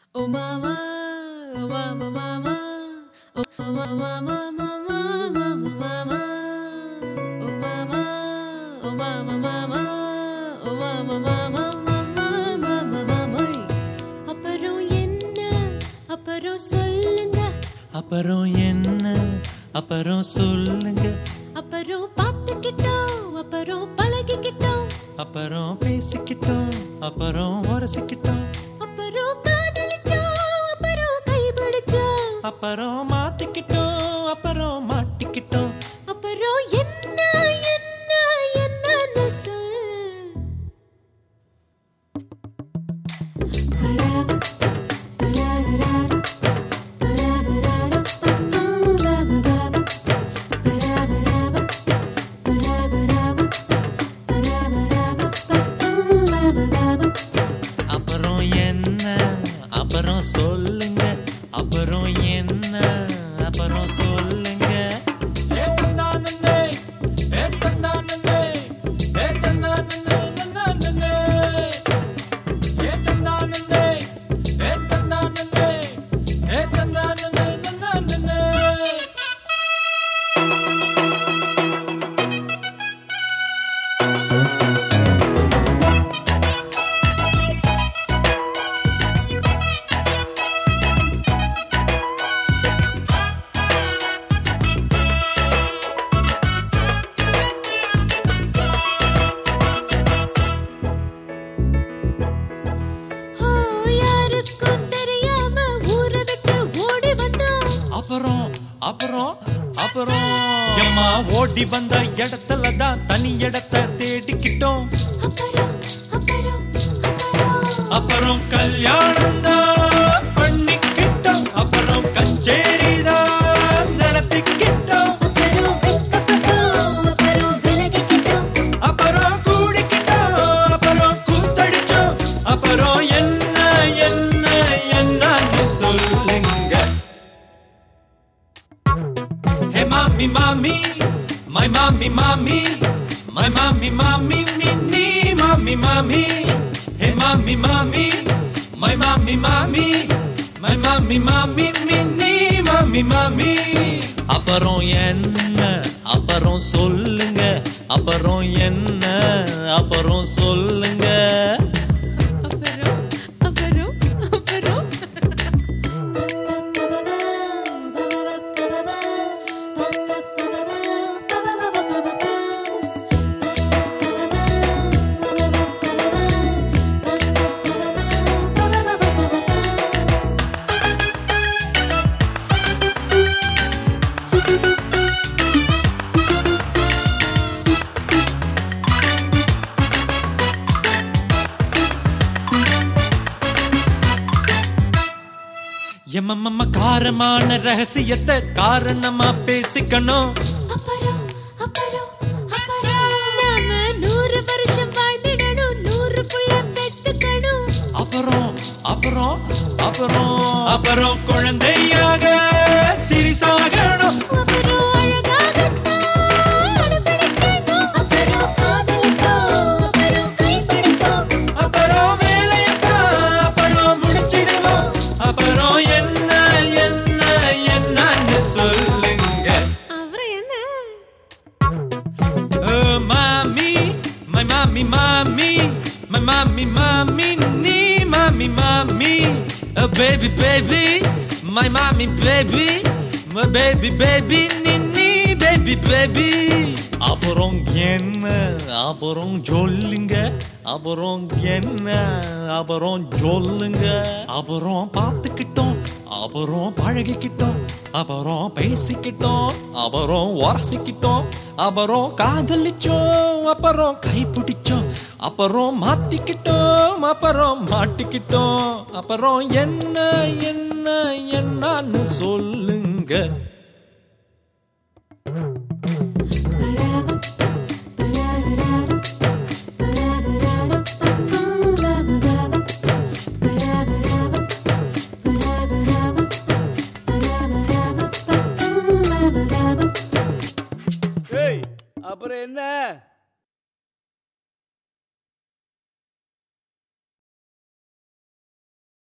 Oh mama, oh mama, mama, oh mama, mama, mama, mama, mama, oh mama, oh mama, mama, oh mama, mama, mama, mama, mama. அப்புறம் என்ன அப்புறம் சொல்லுங்க அப்புறம் என்ன அப்புறம் சொல்லுங்க அப்புறம் பார்த்துக்கிட்டோம் அப்புறம் பழகிக்கிட்டோம் அப்புறம் பேசிக்கிட்டோம் அப்புறம் உரசிக்கிட்டோம் அப்புறம் காதலிச்சோம் அப்புறம் கைபிடிச்சோம் அப்புறம் மாத்திக்கிட்டோம் அப்புறம் மாட்டிக்கிட்டோம் அப்புறம் என்ன என்ன என்னன்னு சொல் அப்புறம் என்ன அப்புறம் சொல்லுங்க அப்புறம் என்ன அப்புறம் சொல்லுங்க ஏத்தந்தானே, ஏத்தந்தானே, ஏத்தந்தானே, நன்னே. ஏத்தந்தானே, ஏத்தந்தானே, ஏத்தந்தானே, நன்னே. ஓ, யாருக்கும் தெரியாம ஊரை விட்டு ஓடி வந்தோம் அப்புறம் அப்புறம் அப்புறம் எம்மா ஓடி வந்த இடத்துல தான் தனி இடத்தை தேடிக்கிட்டோம் அப்புறம் அப்புறம் அப்புறம் அப்புறம் கல்யாணம் தான் பண்ணிக்கிட்டோம் அப்புறம் கச்சேரி தான் நடத்திக்கிட்டோம் அப்புறம் வெட்கப்பட்டோம் அப்புறம் விலகிக்கிட்டோம் அப்புறம் கூடிக்கிட்டோம் அப்புறம் கூத்தடிச்சோம் அப்புறம் என்ன என்ன என்னன்னு சொல்லுங்க ஹே மாமி மாமி மை மாமி மாமி மை மாமி மாமி மின்னி மாமி மாமி ஹே மாமி மாமி மை மாமி மாமி மை மாமி மாமி மின்னி மாமி மாமி அப்புறம் என்ன அப்புறம் சொல்லுங்க அப்புறம் என்ன அப்புறம் சொல்லுங்க அப்புறம் அப்புறம் அப்புறம் எம்மம்ம காரமான ரகசியத்தை காரணமா பேசிக்கணும் அப்புறம் அப்புறம் அப்புறம் நாம நூறு வருஷம் வாழ்ந்திடணும் நூறு புள்ள பெத்துக்கணும் அப்புறம் அப்புறம் அப்புறம் அப்புறம் குழந்தையாக சிறிசாகணும் அப்புறம் அழகாகத்தான் அனுபவிக்கணும் அப்புறம் காதலிப்போம் அப்புறம் கைப்பிடிப்போம் அப்புறம் வேலையத்தான் அப்புறம் முடிச்சிடுவோம் அப்புறம் என்ன என்ன என்னன்னு சொல்லுங்க அப்புறம் என்ன Oh, mommy, my mommy, mommy, my mommy, mommy, நீ mommy, mommy, oh, baby, baby, my mommy, baby, my baby, baby, நீ நீ baby, baby. அப்புறம் என்ன அப்புறம் சொல்லுங்க அப்புறம் என்ன அப்புறம் சொல்லுங்க அப்புறம் பார்த்துக்கிட்டோம் அப்புறம் பழகிக்கிட்டோம் அப்புறம் பேசிக்கிட்டோம் அப்புறம் உரசிக்கிட்டோம் அப்புறம் காதலிச்சோம் அப்புறம் கைப்பிடிச்சோம் அப்புறம் மாத்திக்கிட்டோம் அப்புறம் மாட்டிக்கிட்டோம் அப்புறம் என்ன என்ன என்னன்னு சொல்லுங்க ஏய் அப்புறம் என்ன